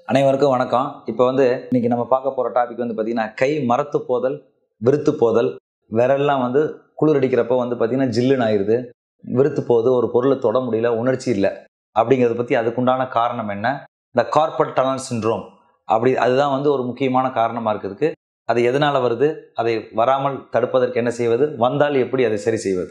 அனைவருக்கும் வணக்கம் இப்போ வந்து இன்னைக்கு நம்ம பார்க்க போகிற டாபிக் வந்து பார்த்தீங்கன்னா கை மரத்து போதல் விருத்து போதல் விரல்லாம் வந்து குளிர் அடிக்கிறப்போ வந்து பார்த்தீங்கன்னா ஜில்லுன்னு ஆயிடுது விருத்து போகுது ஒரு பொருளை தொட முடியல உணர்ச்சி இல்லை அப்படிங்கிறத பற்றி அதுக்குண்டான காரணம் என்ன இந்த கார்பட் டனல் சிண்ட்ரோம் அப்படி அதுதான் வந்து ஒரு முக்கியமான காரணமாக இருக்கிறதுக்கு அது எதனால் வருது அதை வராமல் தடுப்பதற்கு என்ன செய்வது வந்தால் எப்படி அதை சரி செய்வது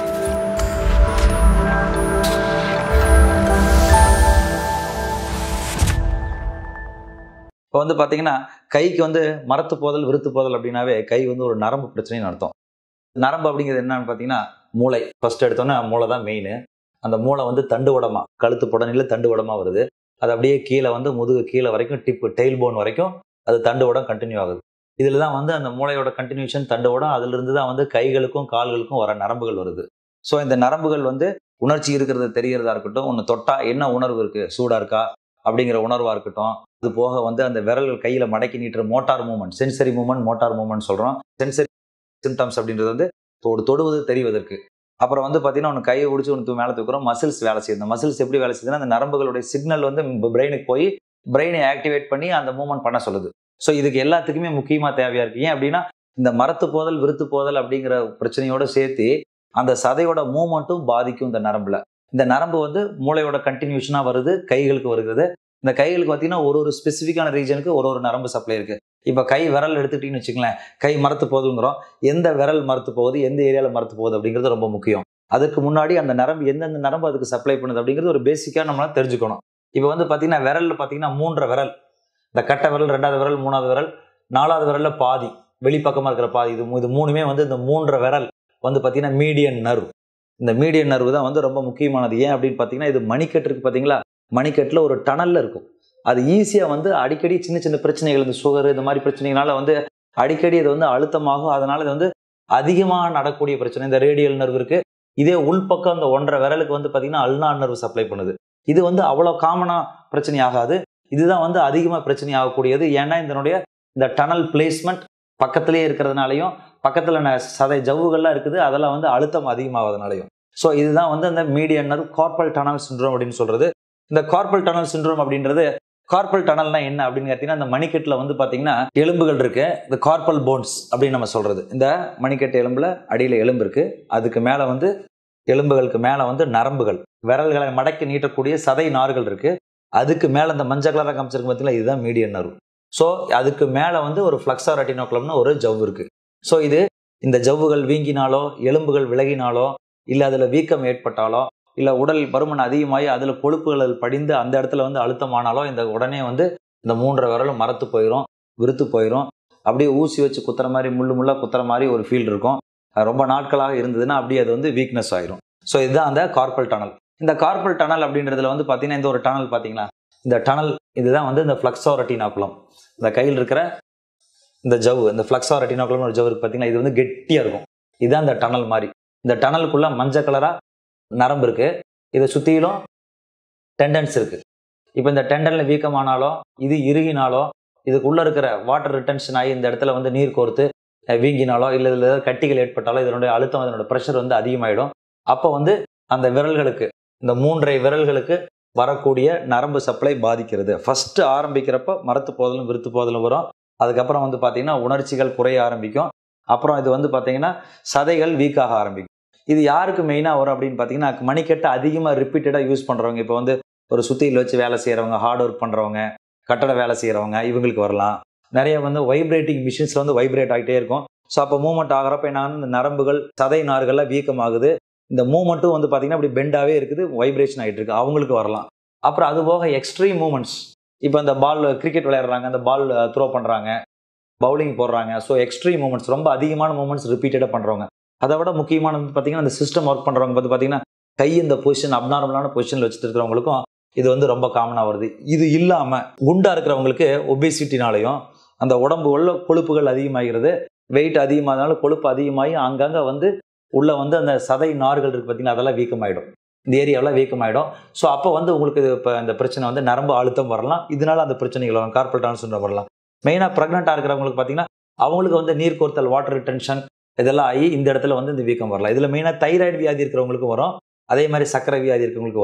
இப்போ வந்து பார்த்தீங்கன்னா கைக்கு வந்து மரத்து போதல் விருத்து போதல் அப்படின்னாவே கை வந்து ஒரு நரம்பு பிரச்சனைன்னு அர்த்தம் நரம்பு அப்படிங்கிறது என்னன்னு பார்த்தீங்கன்னா மூளை ஃபர்ஸ்ட் எடுத்தோன்னே மூளை தான் மெயின் அந்த மூளை வந்து தண்டு உடமா கழுத்து புடனில் தண்டு உடமா வருது அது அப்படியே கீழே வந்து முதுகு கீழே வரைக்கும் டிப்பு டெயில் போன் வரைக்கும் அது தண்டு உடம் கண்டினியூ ஆகுது இதில் தான் வந்து அந்த மூளையோட கண்டினியூஷன் தண்டு உடம் அதிலிருந்து தான் வந்து கைகளுக்கும் கால்களுக்கும் வர நரம்புகள் வருது ஸோ இந்த நரம்புகள் வந்து உணர்ச்சி இருக்கிறது தெரியறதா இருக்கட்டும் ஒன்று தொட்டா என்ன உணர்வு இருக்கு சூடா இருக்கா அப்படிங்கிற உணர்வா இருக்கட்டும் அது போக வந்து அந்த விரல்கள் கையில மடக்கி நீட்டுற motor movement sensory movement motor movement சொல்றோம் சென்சரி சிம்டம்ஸ் அப்படின்றது வந்து தொடு தொடுவது தெரிவதற்கு அப்புறம் வந்து பார்த்தீங்கன்னா ஒன்று கையை பிடிச்சி ஒன்று மேலே தூக்குறோம் மசில்ஸ் வேலை செய்யுது இந்த மசில்ஸ் எப்படி வேலை செய்யுதுன்னா அந்த நரம்புகளுடைய சிக்னல் வந்து பிரெயினுக்கு போய் பிரெயினை ஆக்டிவேட் பண்ணி அந்த மூவ்மெண்ட் பண்ண சொல்லுது ஸோ இதுக்கு எல்லாத்துக்குமே முக்கியமாக தேவையா இருக்கு ஏன் அப்படின்னா இந்த மரத்து போதல் விருத்து போதல் அப்படிங்கிற பிரச்சனையோட சேர்த்து அந்த சதையோட மூமெண்ட்டும் பாதிக்கும் இந்த நரம்புல இந்த நரம்பு வந்து மூளையோட கண்டினியூஷனாக வருது கைகளுக்கு வருகிறது இந்த கைகளுக்கு பார்த்தீங்கன்னா ஒரு ஒரு ஸ்பெசிஃபிக்கான ரீஜனுக்கு ஒரு ஒரு நரம்பு சப்ளை இருக்கு இப்போ கை விரல் எடுத்துக்கிட்டீங்கன்னு வச்சுங்களேன் கை மரத்து போகுதுங்கிறோம் எந்த விரல் மரத்து போகுது எந்த ஏரியாவில் மரத்து போகுது அப்படிங்கிறது ரொம்ப முக்கியம் அதுக்கு முன்னாடி அந்த நரம்பு எந்தெந்த நரம்பு அதுக்கு சப்ளை பண்ணுது அப்படிங்கிறது ஒரு பேசிக்காக நம்மளால தெரிஞ்சுக்கணும் இப்போ வந்து பார்த்தீங்கன்னா விரல்ல பார்த்தீங்கன்னா மூன்றரை விரல் இந்த கட்டை விரல் ரெண்டாவது விரல் மூணாவது விரல் நாலாவது விரல்ல பாதி வெளிப்பக்கமாக இருக்கிற பாதி இது மூ- இது மூணுமே வந்து இந்த மூன்றரை விரல் வந்து பார்த்தீங்கன்னா மீடியன் நர்வ் இந்த மீடியன் நர்வு தான் வந்து ரொம்ப முக்கியமானது ஏன் அப்படின்னு பார்த்தீங்கன்னா இது மணிக்கட்டு இருக்கு பார்த்தீங்களா மணிக்கட்டில் ஒரு டனல்ல இருக்கும் அது ஈஸியாக வந்து அடிக்கடி சின்ன சின்ன பிரச்சனைகள் இந்த சுகர் இந்த மாதிரி பிரச்சனைகளால வந்து அடிக்கடி இது வந்து அழுத்தமாகும் அதனால இது வந்து அதிகமாக நடக்கக்கூடிய பிரச்சனை இந்த ரேடியல் நர்வ் இருக்கு இதே உள்பக்கம் இந்த ஒன்றரை விரலுக்கு வந்து பார்த்தீங்கன்னா அல்னா நர்வ் சப்ளை பண்ணுது இது வந்து அவ்வளோ காமனாக பிரச்சனை ஆகாது இதுதான் வந்து அதிகமாக பிரச்சனை ஆகக்கூடியது ஏன்னா இதனுடைய இந்த டனல் பிளேஸ்மெண்ட் பக்கத்திலேயே இருக்கிறதுனாலையும் பக்கத்தில் ந- சதை ஜவ்வுகள்லாம் இருக்குது அதெல்லாம் வந்து அழுத்தம் அதிகமாவதுனாலையும் ஸோ இதுதான் வந்து அந்த median nerve carpal tunnel syndrome அப்படின்னு சொல்றது இந்த கார்பல் டனல் சிண்ட்ரோம் அப்படின்றது கார்பல் டனல்னா என்ன அப்படின்னு பார்த்தீங்கன்னா இந்த மணிக்கட்டில் வந்து பார்த்தீங்கன்னா எலும்புகள் இருக்கு இந்த கார்பல் போன்ஸ் அப்படின்னு நம்ம சொல்றது இந்த மணிக்கட்டு எலும்புல அடியில் எலும்பு இருக்கு அதுக்கு மேலே வந்து எலும்புகளுக்கு மேலே வந்து நரம்புகள் விரல்களை மடக்கி நீட்டக்கூடிய சதை நார்கள் இருக்கு அதுக்கு மேலே இந்த மஞ்சள் கலராக காமிச்சிருக்கு பார்த்தீங்களா இதுதான் மீடியன் நர்வ் ஸோ அதுக்கு மேலே வந்து ஒரு ஃப்ளக்ஸா ரெட்டினோக்ளம்னு ஒரு ஜவ்வு இருக்கு ஸோ இது இந்த ஜவ்வுகள் வீங்கினாலோ எலும்புகள் விலகினாலோ இல்லை அதில் வீக்கம் ஏற்பட்டாலோ இல்லை உடல் பருமன் அதிகமாகி அதில் கொழுப்புகள் அதில் படிந்து அந்த இடத்துல வந்து அழுத்தமானாலோ இந்த உடனே வந்து இந்த மூன்றரை விரலும் மரத்து போயிடும் விருத்து போயிடும் அப்படியே ஊசி வச்சு குத்துற மாதிரி முள்ளு முள்ளா குத்துற மாதிரி ஒரு ஃபீல் இருக்கும் அது ரொம்ப நாட்களாக இருந்ததுன்னா அப்படியே அது வந்து வீக்னஸ் ஆயிரும் ஸோ இதுதான் அந்த கார்பல் டனல் இந்த கார்பல் டனல் அப்படின்றதுல வந்து பார்த்தீங்கன்னா இந்த ஒரு டனல் பார்த்தீங்களா இந்த டனல் இதுதான் வந்து இந்த ஃப்ளக்ஸோ ரெட்டினாக்குளம் இந்த கையில் இருக்கிற இந்த ஜவ்வு இந்த ஃப்ளக்ஸோ ரெட்டினாக்குளம் ஒரு ஜவ்வு இருக்கு பார்த்தீங்கன்னா இது வந்து கெட்டியாக இருக்கும் இதுதான் இந்த டனல் மாதிரி இந்த டனலுக்குள்ள மஞ்சள் கலரா நரம்பு இருக்கு இதை சுத்தியிலும் டெண்டன்ஸ் இருக்கு இப்போ இந்த டெண்டன்ல வீக்கமானாலோ இது இறுகினாலோ இதுக்குள்ள இருக்கிற வாட்டர் ரிட்டன்ஷன் ஆகி இந்த இடத்துல வந்து நீர் கோர்த்து அஹ், வீங்கினாலோ இல்லை இதில் ஏதாவது கட்டிகள் ஏற்பட்டாலோ இதனுடைய அழுத்தம் இதனோட ப்ரெஷர் வந்து அதிகமாயிடும் அப்போ வந்து அந்த விரல்களுக்கு இந்த மூன்றை விரல்களுக்கு வரக்கூடிய நரம்பு சப்ளை பாதிக்கிறது ஃபர்ஸ்ட் ஆரம்பிக்கிறப்ப மரத்து போதலும் விருத்து போதலும் வரும் அதுக்கப்புறம் வந்து பார்த்தீங்கன்னா உணர்ச்சிகள் குறைய ஆரம்பிக்கும் அப்புறம் இது வந்து பார்த்தீங்கன்னா சதைகள் வீக் ஆக ஆரம்பிக்கும் இது யாருக்கு மெயினாக வரும் அப்படின்னு பார்த்தீங்கன்னா மணிக்கட்டை அதிகமாக ரிப்பீட்டடாக யூஸ் பண்ணுறவங்க இப்போ வந்து ஒரு சுத்தியில் வச்சு வேலை செய்கிறவங்க ஹார்ட் ஒர்க் பண்ணுறவங்க கட்டட வேலை செய்கிறவங்க இவங்களுக்கு வரலாம் நிறைய வந்து வைப்ரேட்டிங் மிஷின்ஸில் வந்து வைப்ரேட் ஆகிட்டே இருக்கும் ஸோ அப்போ மூவ்மெண்ட் ஆகிறப்ப என்ன ஆகுது? இந்த நரம்புகள் சதை நார்கள்லாம் வீக்கமாகுது இந்த மூவ்மெண்ட்டும் வந்து பார்த்தீங்கன்னா அப்படி பெண்டாகவே இருக்குது வைப்ரேஷன் ஆகிட்டு இருக்கு அவங்களுக்கு வரலாம் அப்புறம் அது போக எக்ஸ்ட்ரீம் மூமெண்ட்ஸ் இப்போ இந்த பால் கிரிக்கெட் விளையாடுறாங்க அந்த பால் த்ரோ பண்ணுறாங்க பவுலிங் போடுறாங்க ஸோ எக்ஸ்ட்ரீம் மூமெண்ட்ஸ் ரொம்ப அதிகமான மூமெண்ட்ஸ் ரிப்பீட்டடாக பண்ணுறவங்க அதை விட முக்கியமானது வந்து பார்த்தீங்கன்னா இந்த சிஸ்டம் ஒர்க் பண்ணுறவங்க பார்த்து பார்த்தீங்கன்னா கை இந்த பொசிஷன் அப்நார்மலான பொசிஷனில் வச்சுட்டு இருக்கிறவங்களுக்கும் இது வந்து ரொம்ப காமனாக வருது இது இல்லாமல் குண்டா இருக்கிறவங்களுக்கு ஒபேசிட்டினாலையும் அந்த உடம்பு உள்ள கொழுப்புகள் அதிகமாகிறது வெயிட் அதிகமாகனாலும் கொழுப்பு அதிகமாகி அங்கங்கே வந்து உள்ள வந்து அந்த சதை நார்கள் இருக்கு பார்த்தீங்கன்னா அதெல்லாம் வீக்கமாயிடும் இந்த ஏரியாவெல்லாம் வீக்கமாயிடும் ஸோ அப்போ வந்து உங்களுக்கு இது இப்போ இந்த பிரச்சனை வந்து நரம்பு அழுத்தம் வரலாம் இதனால அந்த பிரச்சனைகள் வரும் கார்பல் டான்ஸ் வரலாம் மெயினாக ப்ரெக்னெண்ட்டாக இருக்கிறவங்களுக்கு பார்த்தீங்கன்னா அவங்களுக்கு வந்து நீர் கோர்த்தல் வாட்டர் ரிட்டன்ஷன் இதெல்லாம் ஆகி இந்த இடத்துல வந்து இந்த வீக்கம் வரலாம் இதில் மெயினாக தைராய்டு வியாதி இருக்கிறவங்களுக்கும் வரும் அதே மாதிரி சக்கரை வியாதி இருக்கிறவங்களுக்கு வரும்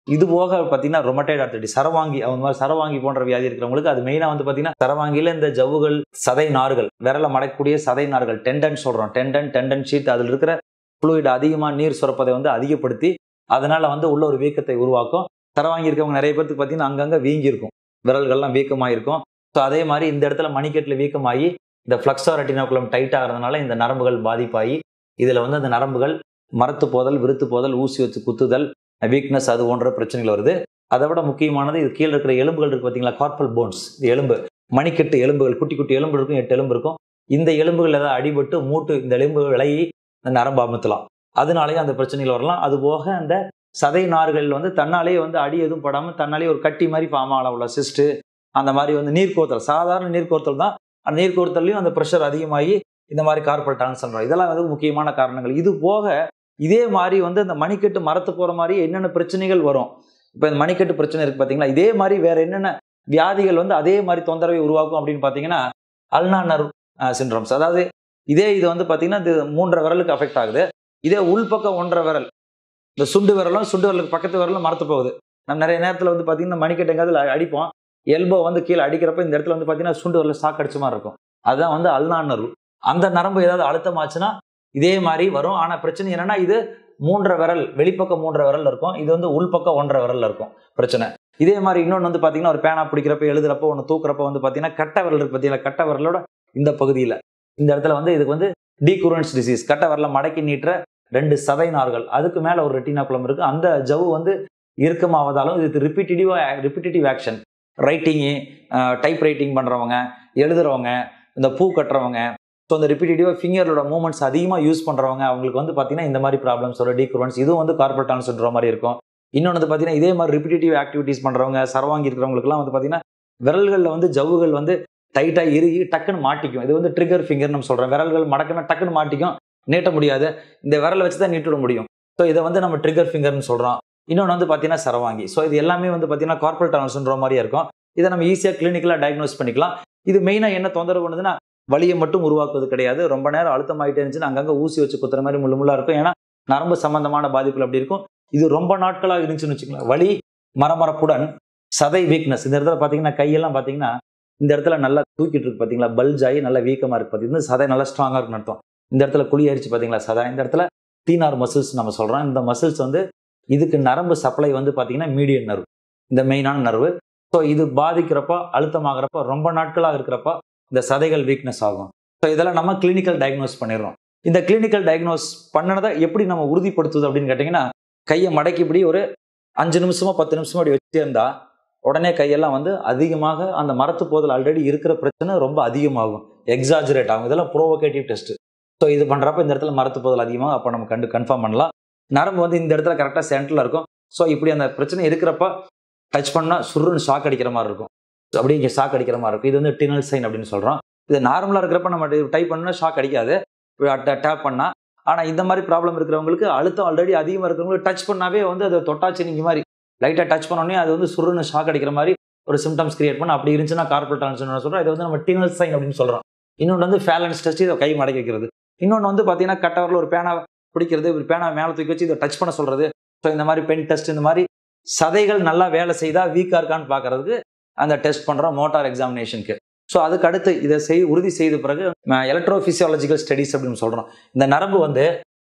இது போக பார்த்தீங்கன்னா ரொமட்டைட் ஆர்த்தடிஸ் சரவாங்கி அவங்க மாதிரி சரவாங்கி போன்ற வியாதி இருக்கிறவங்களுக்கு அது மெயினாக வந்து பார்த்தீங்கன்னா சரவாங்கியில் இந்த ஜவ்வுகள் சதை நார்கள் விரல மடக்கக்கூடிய சதை நார்கள் டெண்டன் சொல்கிறோம் டெண்டன் டெண்டன் ஷீட் அதில் இருக்கிற ஃப்ளூயிட் அதிகமாக நீர் சுரப்பதை வந்து அதிகப்படுத்தி அதனால வந்து உள்ள ஒரு வீக்கத்தை உருவாக்கும் சரவாங்கி இருக்கவங்க நிறைய பேருக்கு பார்த்தீங்கன்னா அங்கங்கே வீங்கி இருக்கும் விரல்கள்லாம் வீக்கமாக இருக்கும் ஸோ அதே மாதிரி இந்த இடத்துல மணிக்கட்டில் வீக்கமாகி இந்த ஃப்ளக்ஸா ரெட்டினாக்குளம் டைட் ஆகிறதுனால இந்த நரம்புகள் பாதிப்பாகி இதில் வந்து அந்த நரம்புகள் மரத்து போதல் விருத்து போதல் ஊசி வச்சு குத்துதல் வீக்னஸ் அது போன்ற பிரச்சனைகள் வருது அதை விட முக்கியமானது இது கீழே இருக்கிற எலும்புகள் இருக்கு பார்த்தீங்களா கார்பல் போன்ஸ் எலும்பு மணிக்கட்டு எலும்புகள் குட்டி குட்டி எலும்பு இருக்கும் எட்டு எலும்பு இருக்கும் இந்த எலும்புகள் ஏதாவது அடிபட்டு மூட்டு இந்த எலும்பு விலகி இந்த நரம்பு அமுத்தலாம் அதனாலேயே அந்த பிரச்சனைகள் வரலாம் அது போக அந்த சதை நார்கள் வந்து தன்னாலே வந்து அடி எதுவும் படாமல் தன்னாலே ஒரு கட்டி மாதிரி ஃபார்ம் ஆகலாம் உள்ள சிஸ்ட்டு அந்த மாதிரி வந்து நீர்க்கோத்தல் சாதாரண நீர்க்கோத்தல் தான் அந்த நீர்க்கோத்தல்லையும் அந்த ப்ரெஷர் அதிகமாகி இந்த மாதிரி கார்பல் டான்ஸ் சொல்கிறோம் இதெல்லாம் வந்து முக்கியமான காரணங்கள் இது போக இதே மாதிரி வந்து இந்த மணிக்கட்டு மரத்து போகிற மாதிரி என்னென்ன பிரச்சனைகள் வரும் இப்போ இந்த மணிக்கட்டு பிரச்சனை இருக்குது பார்த்தீங்களா இதே மாதிரி வேற என்னென்ன வியாதிகள் வந்து அதே மாதிரி தொந்தரவை உருவாக்கும் அப்படின்னு பார்த்தீங்கன்னா அல்னா நர்வ் சிண்ட்ரோம்ஸ் அதாவது இதே இது வந்து பார்த்தீங்கன்னா இது மூன்றரை விரலுக்கு அஃபெக்ட் ஆகுது இதே உள்பக்கம் ஒன்றரை விரல் இந்த சுண்டு விரலும் சுண்டு விரலுக்கு பக்கத்து விரலும் மரத்து போகுது நம்ம நிறைய நேரத்தில் வந்து பார்த்தீங்கன்னா மணிக்கட்டு எங்காவது அடிப்போம் எல்போ வந்து கீழே அடிக்கிறப்ப இந்த இடத்துல வந்து பார்த்தீங்கன்னா சுண்டு விரல சாக்கு அடிச்ச மாதிரி இருக்கும் அதுதான் வந்து அல்னா நர்வ் அந்த நரம்பு ஏதாவது அழுத்தமாச்சுன்னா இதே மாதிரி வரும் ஆனால் பிரச்சனை என்னன்னா இது மூன்றரை விரல் வெளிப்பக்கம் மூன்றரை விரல் இருக்கும் இது வந்து உள்பக்கம் ஒன்றரை விரல்ல இருக்கும் பிரச்சனை இதே மாதிரி இன்னொன்று வந்து பார்த்தீங்கன்னா ஒரு பேனா பிடிக்கிறப்ப எழுதுறப்ப ஒன்று தூக்குறப்ப வந்து பார்த்தீங்கன்னா கட்ட விரல் இருக்கு பார்த்தீங்களா கட்ட விரலோட இந்த பகுதியில் இந்த இடத்துல வந்து இதுக்கு வந்து டீகுரன்ஸ் டிசீஸ் கட்ட விரல மடக்கி நீட்டுற ரெண்டு சதை நார்கள் அதுக்கு மேலே ஒரு ரெட்டினா குளம் இருக்கு அந்த ஜவ்வு வந்து இறுக்கமாவதாலும் இது ரிப்பீட்டிவா repetitive action writing type writing பண்ணுறவங்க எழுதுறவங்க இந்த பூ கட்டுறவங்க ஸோ இந்த ரிப்பீட்டிவாக ஃபிங்கரோட மூவ்மெண்ட்ஸ் அதிகமாக யூஸ் பண்ணுறவங்க அவங்களுக்கு வந்து பார்த்தீங்கன்னா இந்த மாதிரி ப்ராப்ளம்ஸ் ஒரு டீக்ரூவன்ஸ் இதுவும் வந்து கார்பல் டான்ஸ்ன்ற மாதிரி இருக்கும் இன்னொன்று வந்து பார்த்தீங்கன்னா இதே மாதிரி ரிப்பீட்டிவ் ஆக்டிவிட்டீஸ் பண்ணுறவங்க சரவாங்கி இருக்கிறவங்களுக்குலாம் வந்து பார்த்தீங்கன்னா விரல்களில் வந்து ஜவ்வுகள் வந்து டைட்டாக இறுகி டக்குன்னு மாட்டிக்கும் இது வந்து ட்ரிகர் ஃபிங்கர் நம்ம சொல்கிறோம் விரல்கள் மடக்குனா டக்குன்னு மாட்டிக்கும் நீட்ட முடியாது இந்த விரலை வச்சு தான் நீட்டிட முடியும் ஸோ இதை வந்து நம்ம ட்ரிகர் ஃபிங்கர்னு சொல்கிறோம் இன்னொன்று வந்து பார்த்தீங்கன்னா சரவாங்கி ஸோ இது எல்லாமே வந்து பார்த்தீங்கன்னா கார்பல் டான்ஸ்ன்ற மாதிரியே இருக்கும் இதை நம்ம ஈஸியாக கிளினிக்கலாக டயக்னோஸ் பண்ணிக்கலாம் இது மெயினாக என்ன தொந்தரவு பண்ணுதுன்னா வலியை மட்டும் உருவாக்குவது கிடையாது ரொம்ப நேரம் அழுத்தமாயிட்டே இருந்துச்சுன்னா அங்கங்கே ஊசி வச்சு குத்துற மாதிரி முள்ளு முள்ளா இருக்கும் ஏன்னா நரம்பு சம்பந்தமான பாதிப்புகள் அப்படி இருக்கும் இது ரொம்ப நாட்களாக இருந்துச்சுன்னு வச்சுக்கலாம் வலி மரமரப்புடன் சதை வீக்னஸ் இந்த இடத்துல பார்த்தீங்கன்னா கையெல்லாம் பார்த்தீங்கன்னா இந்த இடத்துல நல்லா தூக்கிட்டு இருக்கு பார்த்தீங்களா பல்ஜ் ஆகி நல்லா வீக்கமாக இருக்கு பார்த்தீங்கன்னா சதை நல்லா ஸ்ட்ராங்காக இருக்குன்னு அர்த்தம் இந்த இடத்துல குழி அரிச்சு பார்த்தீங்களா சதை இந்த இடத்துல தீனார் மசில்ஸ் நம்ம சொல்கிறோம் இந்த மசில்ஸ் வந்து இதுக்கு நரம்பு சப்ளை வந்து பார்த்தீங்கன்னா மீடியன் நர்வ் இந்த மெயினான நர்வு ஸோ இது பாதிக்கிறப்ப அழுத்தமாகிறப்ப ரொம்ப நாட்களாக இருக்கிறப்ப இந்த சதைகள் வீக்னஸ் ஆகும் ஸோ இதெல்லாம் நம்ம கிளினிக்கல் டயக்னோஸ் பண்ணிடுறோம் இந்த கிளினிக்கல் டயக்னோஸ் பண்ணனதை எப்படி நம்ம உறுதிப்படுத்துது அப்படின்னு கேட்டிங்கன்னா கையை மடக்கி இப்படி ஒரு அஞ்சு நிமிஷமோ பத்து நிமிஷமோ அப்படி வச்சுட்டே இருந்தா உடனே கையெல்லாம் வந்து அதிகமாக அந்த மரத்து போதல் ஆல்ரெடி இருக்கிற பிரச்சனை ரொம்ப அதிகமாகும் எக்ஸாஜரேட் ஆகும் இதெல்லாம் ப்ரோவோகேட்டிவ் டெஸ்ட் ஸோ இது பண்ணுறப்ப இந்த இடத்துல மரத்து போதல் அதிகமாக அப்போ நம்ம கண்டு கன்ஃபார்ம் பண்ணலாம் நரம்பு வந்து இந்த இடத்துல கரெக்டாக சென்டரில் இருக்கும் ஸோ இப்படி அந்த பிரச்சனை இருக்கிறப்ப டச் பண்ணால் சுருன்னு ஷாக் அடிக்கிற மாதிரி இருக்கும் அப்படியே இங்கே ஷாக் அடிக்கிற மாதிரி இருக்கும் இது வந்து டினல் சைன் அப்படின்னு சொல்கிறோம் இது நார்மலாக இருக்கிறப்ப நம்ம டைப் பண்ணால் ஷாக் அடிக்காது டேப் பண்ணால் ஆனால் இந்த மாதிரி ப்ராப்ளம் இருக்கிறவங்களுக்கு அழுத்தம் ஆல்ரெடி அதிகமாக இருக்கிறவங்களுக்கு டச் பண்ணாவே வந்து அதை தொட்டாச்சு நீங்கள் மாதிரி லைட்டாக டச் பண்ணோடனே அது வந்து சுருன்னு ஷாக் அடிக்கிற மாதிரி ஒரு சிம்டம்ஸ் கிரியேட் பண்ண அப்படி இருந்துச்சுன்னா கார்பல் டான்ஸ் சொல்கிறோம் இதை வந்து நம்ம டினல் சைன் அப்படின்னு சொல்கிறோம் இன்னொன்று வந்து ஃபேலன்ஸ் டெஸ்ட் இதை கை மடக்கி வைக்கிறது இன்னொன்று வந்து பார்த்தீங்கன்னா கட்டவரில் ஒரு பேனா பிடிக்கிறது ஒரு பேனா மேலே தூக்கி வச்சு இதை டச் பண்ண சொல்கிறது ஸோ இந்த மாதிரி பென் டெஸ்ட் இந்த மாதிரி சதைகள் நல்லா வேலை செய்தால் வீக்காக இருக்கான்னு பார்க்கறதுக்கு அந்த டெஸ்ட் பண்ணுறோம் மோட்டார் எக்ஸாமினேஷனுக்கு ஸோ அதுக்கு அடுத்து இதை செய் உறுதி செய்த பிறகு எலக்ட்ரோஃபிசியாலஜிக்கல் ஸ்டடீஸ் அப்படின்னு சொல்கிறோம் இந்த நரம்பு வந்து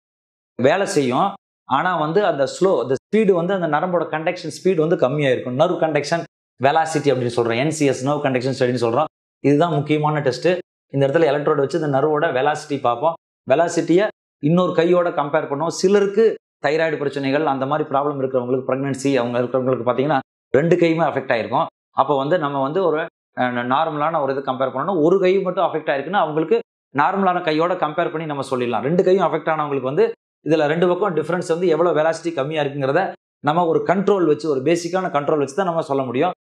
வேலை செய்யும் ஆனால் வந்து அந்த ஸ்லோ அந்த ஸ்பீடு வந்து அந்த நரம்போட கண்டக்ஷன் ஸ்பீடு வந்து கம்மியாக இருக்கும் நர்வ் கண்டக்ஷன் வெலாசிட்டி அப்படின்னு சொல்கிறோம் என்சிஎஸ் நர்வ் கண்டக்ஷன் ஸ்டடின்னு சொல்கிறோம் இதுதான் முக்கியமான டெஸ்ட்டு இந்த இடத்துல எலக்ட்ரோடு வச்சு இந்த நர்வோட வெலாசிட்டி பார்ப்போம் வெலாசிட்டியை இன்னொரு கையோட கம்பேர் பண்ணுவோம் சிலருக்கு தைராய்டு பிரச்சனைகள் அந்த மாதிரி ப்ராப்ளம் இருக்கிறவங்களுக்கு ப்ரெக்னன்சி அவங்க இருக்கிறவங்களுக்கு பார்த்தீங்கன்னா ரெண்டு கையுமே அஃபெக்ட் ஆயிருக்கும் அப்போ வந்து நம்ம வந்து ஒரு நார்மலான ஒரு இது கம்பேர் பண்ணணும் ஒரு கை மட்டும் அஃபெக்ட் ஆயிருக்குன்னா அவங்களுக்கு நார்மலான கையோட கம்பேர் பண்ணி நம்ம சொல்லிடலாம் ரெண்டு கையும் அஃபெக்ட் ஆனவங்களுக்கு வந்து இதில் ரெண்டு பக்கம் டிஃப்ரென்ஸ் வந்து எவ்வளோ வெலாசிட்டி கம்மியாக இருக்குங்கிறத நம்ம ஒரு கண்ட்ரோல் வச்சு ஒரு பேசிக்கான கண்ட்ரோல் வச்சு தான் நம்ம சொல்ல முடியும்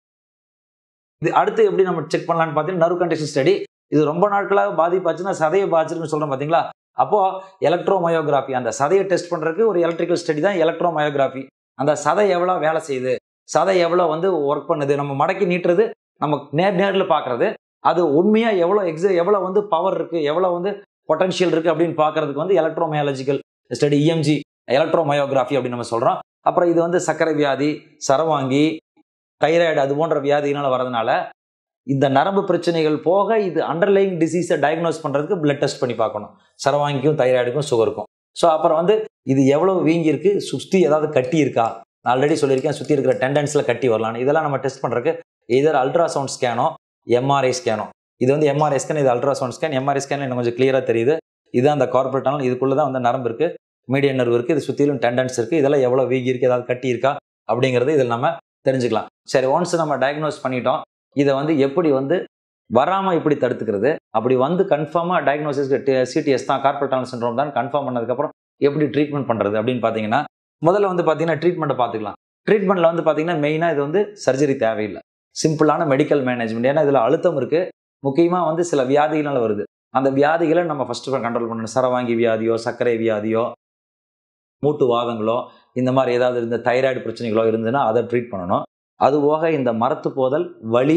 இது அடுத்து எப்படி நம்ம செக் பண்ணலாம்னு பார்த்தீங்கன்னா நர்வ் கண்டிஷன் ஸ்டடி இது ரொம்ப நாட்களாக பாதிப்பாச்சுன்னா சதையை பாதிச்சிருக்குன்னு சொல்கிறோம் பார்த்தீங்களா அப்போ எலக்ட்ரோமயோகிராஃபி அந்த சதையை டெஸ்ட் பண்ணுறதுக்கு ஒரு எலக்ட்ரிக்கல் ஸ்டடி தான் எலக்ட்ரோமயோகிராஃபி அந்த சதை எவ்வளோ வேலை செய்யுது சதை எவ்வளோ வந்து ஒர்க் பண்ணுது நம்ம மடக்கி நீட்டுறது நம்ம நேர் நேரில் பார்க்குறது அது உண்மையாக எவ்வளோ எக்ஸ எவ்வளோ வந்து பவர் இருக்குது எவ்வளோ வந்து பொட்டன்ஷியல் இருக்குது அப்படின்னு பார்க்கறதுக்கு வந்து எலக்ட்ரோமயாலஜிக்கல் ஸ்டடி இஎம்ஜி எலக்ட்ரோமயோகிராஃபி அப்படின்னு நம்ம சொல்கிறோம் அப்புறம் இது வந்து சர்க்கரை வியாதி சரவாங்கி தைராய்டு அது போன்ற வியாதியினால் வரதுனால இந்த நரம்பு பிரச்சனைகள் போக இது அண்டர்லைங் டிசீஸை டயக்னோஸ் பண்ணுறதுக்கு பிளட் டெஸ்ட் பண்ணி பார்க்கணும் சரவாங்கிக்கும் தைராய்டுக்கும் சுகருக்கும் ஸோ அப்புறம் வந்து இது எவ்வளோ வீங்கியிருக்கு சுற்றி ஏதாவது கட்டி இருக்கா நான் ஆல்ரெடி சொல்லியிருக்கேன் சுற்றி இருக்கிற டெண்டன்ஸில் கட்டி வரலான்னு இதெல்லாம் நம்ம டெஸ்ட் பண்ணுறதுக்கு இதர் அல்ட்ராசவுண்ட் ஸ்கேனோ எம்ஆர்ஐ ஸ்கேனோ இது வந்து எம்ஆர்ஐ ஸ்கேன் இது அல்ட்ராசவுண்ட் ஸ்கேன் எம்ஆர்ஐ ஸ்கேன் இன்னும் கொஞ்சம் கிளியராக தெரியுது இதுதான் அந்த கார்பரேட் டனல் இதுக்குள்ளே தான் வந்து நரம்பு இருக்குது மீடியன் நர்வ் இருக்குது இது சுற்றிலும் டெண்டன்ஸ் இருக்குது இதெல்லாம் எவ்வளோ வீங்கி இருக்குது ஏதாவது கட்டி இருக்கா அப்படிங்கிறது இதில் நம்ம தெரிஞ்சுக்கலாம் சரி ஒன்ஸ் நம்ம டயக்னோஸ் பண்ணிட்டோம் இதை வந்து எப்படி வந்து வராமல் இப்படி தடுத்துக்கிறது அப்படி வந்து கன்ஃபார்மாக டயக்னோசிஸ் சிடிஎஸ் தான் கார்பரேட் டனல் சின்ரோம் தான் கன்ஃபார்ம் பண்ணதுக்கப்புறம் எப்படி ட்ரீட்மெண்ட் பண்ணுறது அப்படின்னு பார்த்தீங்கன்னா முதல்ல வந்து பார்த்தீங்கன்னா ட்ரீட்மெண்ட்டை பார்த்துக்கலாம் ட்ரீட்மெண்ட்டில் வந்து பார்த்தீங்கன்னா மெயினாக இது வந்து சர்ஜரி தேவையில்லை சிம்பிளான மெடிக்கல் மேனேஜ்மெண்ட் ஏன்னா இதில் அழுத்தம் இருக்குது முக்கியமாக வந்து சில வியாதிகளால் வருது அந்த வியாதிகளை நம்ம ஃபஸ்ட்டு கண்ட்ரோல் பண்ணணும் சரவாங்கி வியாதியோ சர்க்கரை வியாதியோ மூட்டு வாதங்களோ இந்த மாதிரி ஏதாவது இருந்த தைராய்டு பிரச்சனைகளோ இருந்ததுன்னா அதை ட்ரீட் பண்ணணும் அது போக இந்த மரத்து போதல் வலி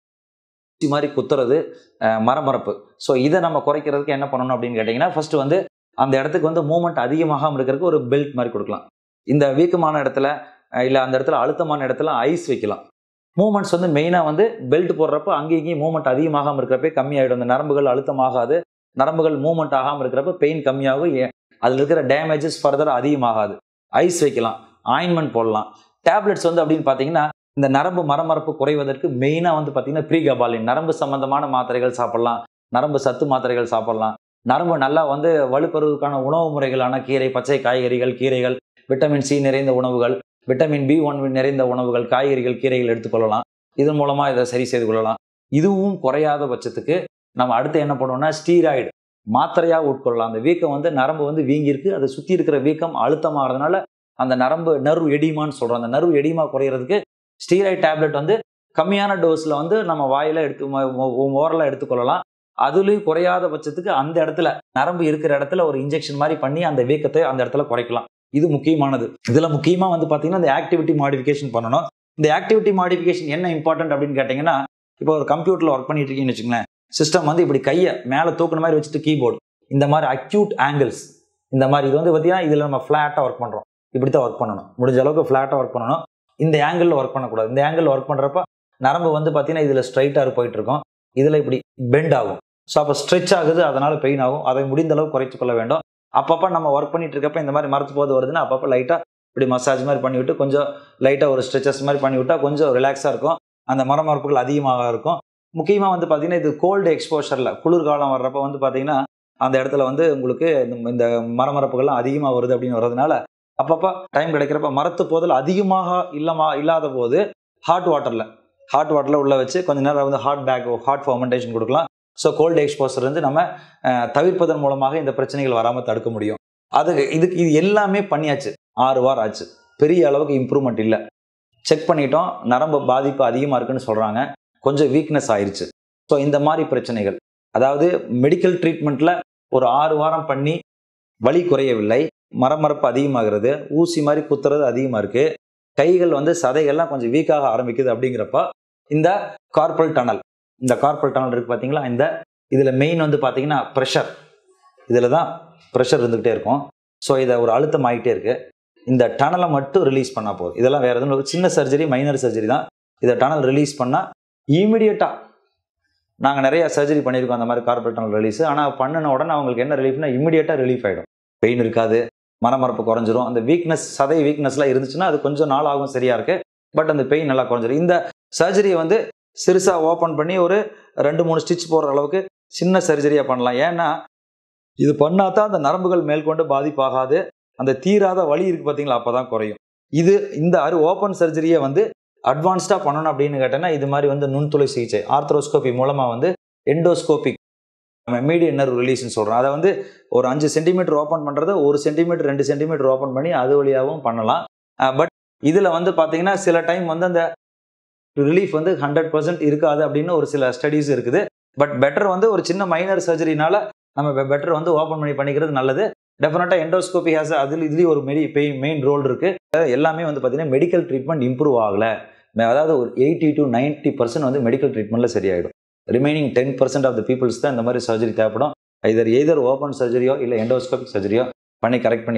ஊசி மாதிரி குத்துறது அஹ், மரமரப்பு ஸோ இதை நம்ம குறைக்கிறதுக்கு என்ன பண்ணணும் அப்படின்னு கேட்டிங்கன்னா ஃபர்ஸ்ட் வந்து அந்த இடத்துக்கு வந்து மூமெண்ட் அதிகமாகாமல் இருக்கிறதுக்கு ஒரு பெல்ட் மாதிரி கொடுக்கலாம் இந்த வீக்கமான இடத்துல இல்லை அந்த இடத்துல அழுத்தமான இடத்துல ஐஸ் வைக்கலாம் மூமெண்ட்ஸ் வந்து மெயினாக வந்து பெல்ட் போடுறப்ப அங்கேயும் இங்கேயும் மூமெண்ட் அதிகமாகாமல் இருக்கிறப்ப கம்மியாயிடும் அந்த நரம்புகள் அழுத்தமாகாது நரம்புகள் மூமெண்ட் ஆகாமல் இருக்கிறப்ப பெயின் கம்மியாகும் ஏ- அதில் இருக்கிற டேமேஜஸ் ஃபர்தர் அதிகமாகாது ஐஸ் வைக்கலாம் ஆயின்மெண்ட் போடலாம் டேப்லெட்ஸ் வந்து அப்படின்னு பார்த்தீங்கன்னா இந்த நரம்பு மரமரப்பு குறைவதற்கு மெயினாக வந்து பார்த்தீங்கன்னா ப்ரீகபாலின் நரம்பு சம்பந்தமான மாத்திரைகள் சாப்பிடலாம் நரம்பு சத்து மாத்திரைகள் சாப்பிடலாம் நரம்பு நல்லா வந்து வலுப்பெறுவதற்கான உணவு முறைகளான கீரை பச்சை காய்கறிகள் கீரைகள் விட்டமின் சி நிறைந்த உணவுகள் விட்டமின் பி ஒன் நிறைந்த உணவுகள் காய்கறிகள் கீரைகள் எடுத்துக்கொள்ளலாம் இதன் மூலமாக இதை சரி செய்து கொள்ளலாம் இதுவும் குறையாத பட்சத்துக்கு நம்ம அடுத்து என்ன பண்ணுவோம்னா ஸ்டீராய்டு மாத்திரையாக உட்கொள்ளலாம் அந்த வீக்கம் வந்து நரம்பு வந்து வீங்கியிருக்கு அதை சுற்றி இருக்கிற வீக்கம் அழுத்தமாகறதுனால அந்த நரம்பு நர்வ் எடிமான்னு சொல்கிறோம் அந்த நர்வ் எடிமா குறையிறதுக்கு ஸ்டீராய்டு டேப்லெட் வந்து கம்மியான டோஸில் வந்து நம்ம வாயில எடுத்து ஓரலாக எடுத்துக்கொள்ளலாம் அதுலேயும் குறையாத பட்சத்துக்கு அந்த இடத்துல நரம்பு இருக்கிற இடத்துல ஒரு இன்ஜெக்ஷன் மாதிரி பண்ணி அந்த வீக்கத்தை அந்த இடத்துல குறைக்கலாம் இது முக்கியமானது இதில் முக்கியமாக வந்து பார்த்தீங்கன்னா இந்த ஆக்டிவிட்டி மாடிஃபிகேஷன் பண்ணணும் இந்த ஆக்டிவிட்டி மாடிஃபிகேஷன் என்ன இம்பார்ட்டன்ட் அப்படின்னு கேட்டிங்கன்னா இப்போ ஒரு கம்ப்யூட்டரில் ஒர்க் பண்ணிட்டு இருக்கீங்கன்னு வச்சுங்களேன் சிஸ்டம் வந்து இப்படி கையை மேலே தூக்குன மாதிரி வச்சுட்டு கீபோர்டு இந்த மாதிரி அக்யூட் ஆங்கிள்ஸ் இந்த மாதிரி இது வந்து பார்த்தீங்கன்னா இதில் நம்ம ஃப்ளாட்டாக ஒர்க் பண்ணுறோம் இப்படி தான் ஒர்க் பண்ணணும் முடிஞ்ச அளவுக்கு ஃப்ளாட்டாக ஒர்க் பண்ணணும் இந்த ஆங்கிளில் ஒர்க் பண்ணக்கூடாது இந்த ஆங்கிள் ஒர்க் பண்ணுறப்ப நரம்பு வந்து பார்த்தீங்கன்னா இதில் ஸ்ட்ரைட்டாக போயிட்டு இருக்கும் இதில் இப்படி பெண்ட் ஆகும் ஸோ அப்போ ஸ்ட்ரெச் ஆகுது அதனால பெயின் ஆகும் அதை முடிந்த அளவு குறைத்து கொள்ள வேண்டும் அப்பப்போ நம்ம ஒர்க் பண்ணிட்டு இருக்கப்ப இந்த மாதிரி மரத்து போது வருதுன்னா அப்பப்போ லைட்டாக இப்படி மசாஜ் மாதிரி பண்ணி விட்டு கொஞ்சம் லைட்டாக ஒரு ஸ்ட்ரெச்சஸ் மாதிரி பண்ணி விட்டா கொஞ்சம் ரிலாக்ஸாக இருக்கும் அந்த மரமரப்புகள் அதிகமாக இருக்கும் முக்கியமாக வந்து பார்த்தீங்கன்னா இது கோல்டு எக்ஸ்போஷரில் குளிர்காலம் வர்றப்ப வந்து பார்த்தீங்கன்னா அந்த இடத்துல வந்து உங்களுக்கு இந்த- இந்த மரமரப்புகள்லாம் அதிகமாக வருது அப்படின்னு வர்றதுனால அப்பப்போ டைம் கிடைக்கிறப்ப மரத்து போதல் அதிகமாக இல்லமா இல்லாத போது ஹாட் வாட்டரில் ஹாட் வாட்டரில் உள்ள வச்சு கொஞ்ச நேரம் வந்து ஹாட் பேக் ஹாட் ஃபர்மெண்டேஷன் கொடுக்கலாம் ஸோ கோல்டு எக்ஸ்போசர் வந்து நம்ம அஹ், தவிர்ப்பதன் மூலமாக இந்த பிரச்சனைகள் வராமல் தடுக்க முடியும் அது இதுக்கு இது எல்லாமே பண்ணியாச்சு ஆறு வாரம் ஆச்சு பெரிய அளவுக்கு இம்ப்ரூவ்மெண்ட் இல்லை செக் பண்ணிட்டோம் நரம்பு பாதிப்பு அதிகமாக இருக்குன்னு சொல்கிறாங்க கொஞ்சம் வீக்னஸ் ஆயிருச்சு ஸோ இந்த மாதிரி பிரச்சனைகள் அதாவது மெடிக்கல் ட்ரீட்மெண்ட்டில் ஒரு ஆறு வாரம் பண்ணி வலி குறையவில்லை மரமரப்பு அதிகமாகிறது ஊசி மாதிரி குத்துறது அதிகமாக இருக்கு கைகள் வந்து சதைகள்லாம் கொஞ்சம் வீக்காக ஆரம்பிக்குது அப்படிங்கிறப்ப இந்த கார்பல் டனல் இந்த கார்பல் டனல் இருக்கு பார்த்தீங்களா இந்த இதில் மெயின் வந்து பார்த்தீங்கன்னா ப்ரெஷர் இதில் தான் ப்ரெஷர் இருந்துகிட்டே இருக்கும் ஸோ இதை ஒரு அழுத்தம் ஆகிட்டே இருக்கு இந்த டனலை மட்டும் ரிலீஸ் பண்ணால் போதும் இதெல்லாம் வேறு எதுவும் இல்ல. சின்ன சர்ஜரி மைனர் சர்ஜரி தான் இதை டனல் ரிலீஸ் பண்ணால் இமீடியட்டாக நாங்கள் நிறைய சர்ஜரி பண்ணியிருக்கோம் அந்த மாதிரி கார்பரேட் டனல் ரிலீஸ் ஆனால் பண்ணின உடனே அவங்களுக்கு என்ன ரிலீஃப்னா இமீடியட்டாக ரிலீஃப் ஆகிடும் பெயின் இருக்காது மரமரப்பு குறைஞ்சிரும் அந்த வீக்னஸ் சதை வீக்னஸ்லாம் இருந்துச்சுன்னா அது கொஞ்சம் நாள் ஆகும் சரியா இருக்கு பட் அந்த பெயின் நல்லா குறைஞ்சிரும் இந்த சர்ஜரியை வந்து சிறுசாக ஓப்பன் பண்ணி ஒரு ரெண்டு மூணு ஸ்டிச் போடுற அளவுக்கு சின்ன சர்ஜரியாக பண்ணலாம் ஏன்னா இது பண்ணாதான் தான் அந்த நரம்புகள் மேற்கொண்டு பாதிப்பாகாது அந்த தீராத வலி இருக்கு பார்த்தீங்களா அப்போ தான் குறையும் இது இந்த அரு ஓப்பன் சர்ஜரியை வந்து அட்வான்ஸ்டாக பண்ணணும் அப்படின்னு கேட்டேன்னா இது மாதிரி வந்து நுண்துளை சிகிச்சை ஆர்த்ரோஸ்கோபி மூலமாக வந்து எண்டோஸ்கோபிக் நம்ம மீடியன் நர்வ் ரிலீஸ்னு சொல்கிறோம் அதை வந்து ஒரு அஞ்சு சென்டிமீட்டர் ஓப்பன் பண்ணுறத ஒரு சென்டிமீட்டர் ரெண்டு சென்டிமீட்டர் ஓப்பன் பண்ணி அது வழியாகவும் பண்ணலாம் பட் இதில் வந்து பார்த்தீங்கன்னா சில டைம் வந்து அந்த ரிலீஃப் வந்து ஹண்ட்ரட் பர்சன்ட் இருக்காது அப்படின்னு ஒரு சில ஸ்டடீஸ் இருக்குது பட் பெட்டர் வந்து ஒரு சின்ன மைனர் சர்ஜரினால நம்ம பெட்டர் வந்து ஓப்பன் பண்ணி பண்ணிக்கிறது நல்லது டெஃபினட்டாக எண்டோஸ்கோபி ஹேஸ் அதில் இதுலேயும் ஒரு மெரி மெயின் ரோல் இருக்குது எல்லாமே வந்து பார்த்தீங்கன்னா மெடிக்கல் ட்ரீட்மெண்ட் இம்ப்ரூவ் ஆகலை அதாவது ஒரு எயிட்டி டு 90% பர்சன்ட் வந்து மெடிக்கல் ட்ரீட்மெண்ட்டில் சரியாயிடும் remaining ten percent of the peoples தான் இந்த மாதிரி சர்ஜரி தேவைப்படும் இதர் எய்தர் ஓப்பன் சர்ஜரியோ இல்லை எண்டோஸ்கோபிக் சர்ஜரியோ பண்ணி கரெக்ட் பண்ணிக்கங்க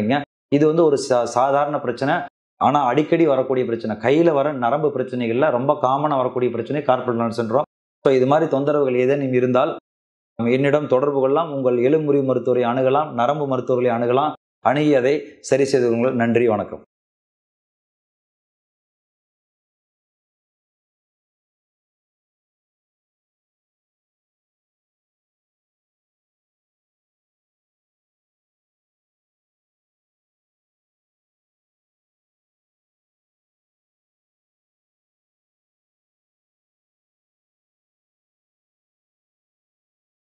இது வந்து ஒரு சா சாதாரண பிரச்சனை ஆனால் அடிக்கடி வரக்கூடிய பிரச்சனை கையில் வர நரம்பு பிரச்சனைகளில் ரொம்ப காமனாக வரக்கூடிய பிரச்சனை கார்பல் டனல் சின்ரோம் ஸோ இது மாதிரி தொந்தரவுகள் ஏதேனும் இருந்தால் என்னிடம் தொடர்பு கொள்ளலாம் உங்கள் எலும்புரி மருத்துவரை அணுகலாம் நரம்பு மருத்துவர்களை அணுகலாம் அணுகி அதை சரி செய்து கொள்ளுங்கள் நன்றி வணக்கம்